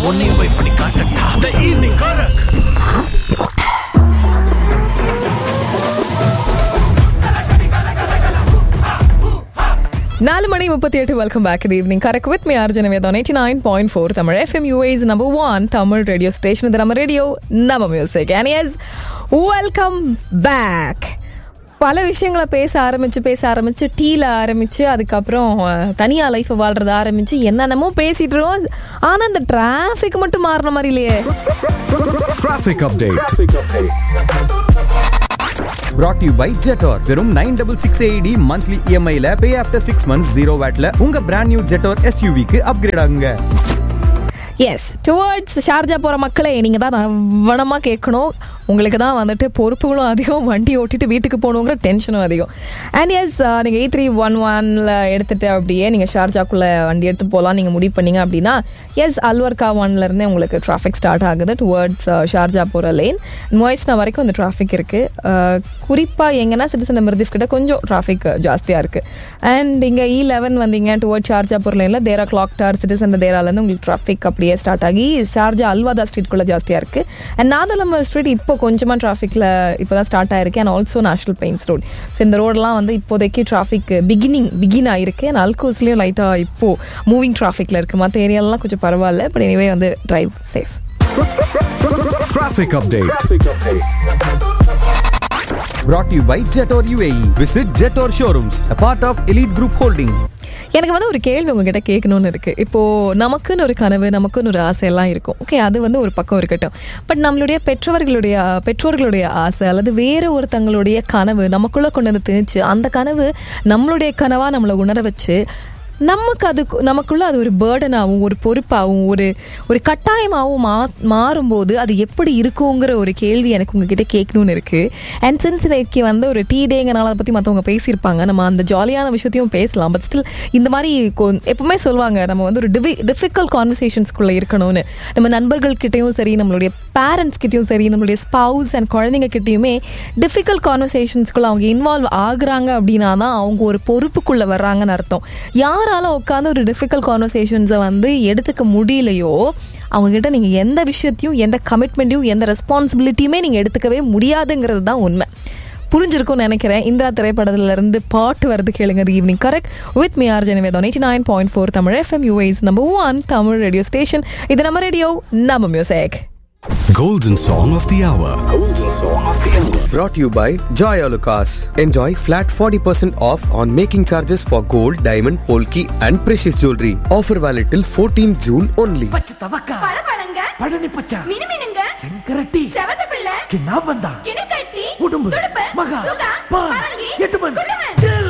உன்னையும் போய் பண்ணி காட்டட்டா த ஈவினிங் காரக் நாலு மணி முப்பத்தி எட்டு வெல்கம் பேக் இது ஈவினிங் கரெக்ட் வித் மீ அர்ஜுன வேதம் eighty nine point four Tamil FM UAE's number one Tamil radio station இது நம்ம ரேடியோ நம்ம music and yes welcome back பல விஷயங்களை பேச ஆரம்பிச்சு பேச ஆரம்பிச்சு டீல ஆரம்பிச்சு அதுக்கப்புறம் அஹ், தனியா லைஃப் வாழ்றத ஆரம்பிச்சு என்னென்னமோ பேசிட்டு இருக்கோம் ஆனா இந்த டிராஃபிக் மட்டும் மாறின மாதிரி இல்லையே Traffic update. Brought to you by Jetor. வெறும் nine double six AED monthly இஎம்ஐல pay after six months zero வேட்ல உங்க பிராண்ட் நியூ ஜெட்டோர் எஸ்யூவிக்கு அப்கிரேட் ஆகுங்க எஸ் டுவர்ட்ஸ் ஷார்ஜா போற மக்களே நீங்க தான் கவனமா கேட்கணும் உங்களுக்கு தான் வந்துட்டு பொறுப்புகளும் அதிகம் வண்டி ஓட்டிட்டு வீட்டுக்கு போகணுங்கிற டென்ஷனும் அதிகம் அண்ட் எஸ் நீங்கள் எயிட் த்ரீ ஒன் ஒன்ல எடுத்துட்டு அப்படியே நீங்கள் ஷார்ஜாக்குள்ள வண்டி எடுத்து போகலாம் நீங்கள் முடிவு பண்ணீங்க அப்படின்னா எஸ் அல்வர்கா ஒன்ல இருந்தே உங்களுக்கு டிராஃபிக் ஸ்டார்ட் ஆகுது டுவர்ட்ஸ் ஷார்ஜா போகிற லேன் மொய்ஸ்னா வரைக்கும் அந்த டிராஃபிக் இருக்குது குறிப்பாக எங்கன்னா சிட்டிசன் மிருதிஃப் கிட்ட கொஞ்சம் டிராஃபிக் ஜாஸ்தியாக இருக்குது அண்ட் இங்கே இ லெவன் வந்தீங்க டுவர்ட் ஷார்ஜா போகிற லேனில் தேரா கிளாக் டார் சிட்டிசன் தேராலேருந்து உங்களுக்கு டிராஃபிக் அப்படியே ஸ்டார்ட் ஆகி ஷார்ஜா அல்வாதா ஸ்ட்ரீட்குள்ளே ஜாஸ்தியாக இருக்குது அண்ட் நாதலம்மர் ஸ்ட்ரீட் இப்போ கொஞ்சமாக டிராஃபிக்கில் இப்போ தான் ஸ்டார்ட் ஆயிருக்கு and also national paints road so இந்த ரோடெலாம் வந்து இப்போதைக்கு டிராஃபிக் பிகினிங் பிகின் ஆயிருக்கு அண்ட் அல்கோஸ்லேயும் லைட்டாக இப்போது மூவிங் டிராஃபிக்கில் இருக்குது மற்ற ஏரியாலலாம் கொஞ்சம் பரவாயில்ல பட் எனிவே வந்து drive safe Traffic update. Brought to you by Jetor UAE. Visit Jetor showrooms, a part of Elite Group Holding. எனக்கு வந்து ஒரு கேள்வி உங்ககிட்ட கேட்கணும்னு இருக்கு இப்போ நமக்குன்னு ஒரு கனவு நமக்குன்னு ஒரு ஆசை எல்லாம் இருக்கும் ஓகே அது வந்து ஒரு பக்கம் இருக்கட்டும் பட் நம்மளுடைய பெற்றவர்களுடைய பெற்றோர்களுடைய ஆசை அல்லது வேற ஒருத்தங்களுடைய கனவு நமக்குள்ள கொண்டு வந்து திணிச்சு அந்த கனவு நம்மளுடைய கனவா நம்மளை உணர வச்சு நமக்கு அது நமக்குள்ள அது ஒரு பேர்டனாகவும் ஒரு பொறுப்பாகவும் ஒரு ஒரு கட்டாயமாகவும் மா மாறும்போது அது எப்படி இருக்குங்கிற ஒரு கேள்வி எனக்கு உங்ககிட்ட கேட்கணும்னு இருக்கு அண்ட் சின்ஸ் இன்னைக்கு வந்து ஒரு டீ டேங்கனால அதை பற்றி மற்றவங்க பேசியிருப்பாங்க நம்ம அந்த ஜாலியான விஷயத்தையும் பேசலாம் பட் ஸ்டில் இந்த மாதிரி கொ- எப்பவுமே சொல்லுவாங்க நம்ம வந்து ஒரு டிவி டிஃபிகல்ட் கான்வர்சேஷன்ஸ்குள்ளே இருக்கணும்னு நம்ம நண்பர்கள் கிட்டயும் சரி நம்மளுடைய பேரண்ட்ஸ் கிட்டயும் சரி நம்மளுடைய ஸ்பவுஸ் அண்ட் குழந்தைங்க கிட்டயுமே டிஃபிகல்ட் கான்வர்சேஷன்ஸ்குள்ள அவங்க இன்வால்வ் ஆகுறாங்க அப்படின்னா தான் அவங்க ஒரு பொறுப்புக்குள்ள வர்றாங்கன்னு அர்த்தம் யாரால உட்காந்து ஒரு டிஃபிகல்ட் கான்வர்சேஷன்ஸை வந்து எடுத்துக்க முடியலையோ அவங்க கிட்ட நீங்க எந்த விஷயத்தையும் எந்த கமிட்மெண்ட்டையும் எந்த ரெஸ்பான்சிபிலிட்டியுமே நீங்க எடுத்துக்கவே முடியாதுங்கிறது தான் உண்மை புரிஞ்சிருக்கும்னு நினைக்கிறேன் இந்த திரைப்படத்துல இருந்து பாட்டு வருது கேளுங்க evening correct with me R ஜெனவேதன் eighty nine point four Tamil FM UAE's number one Tamil radio station இது நம்ம ரேடியோ நம்ம music Golden Song of the Hour. Golden Song of the Hour. Brought to you by Joy Alucas. Enjoy flat 40% off on making charges for gold, diamond, polki and precious jewelry. Offer valid till 14 June only. பச்சை தவக்கா பழபழங்க பழனி பச்சா மினுமினுங்க செங்கரட்டி செவத்த பிள்ளை கிண்ணா வந்தா கிணக்கட்டி உடும்பு துடுப்பு மகா சுகா பா பரங்கி எட்டுமன் குண்டுமன் சேல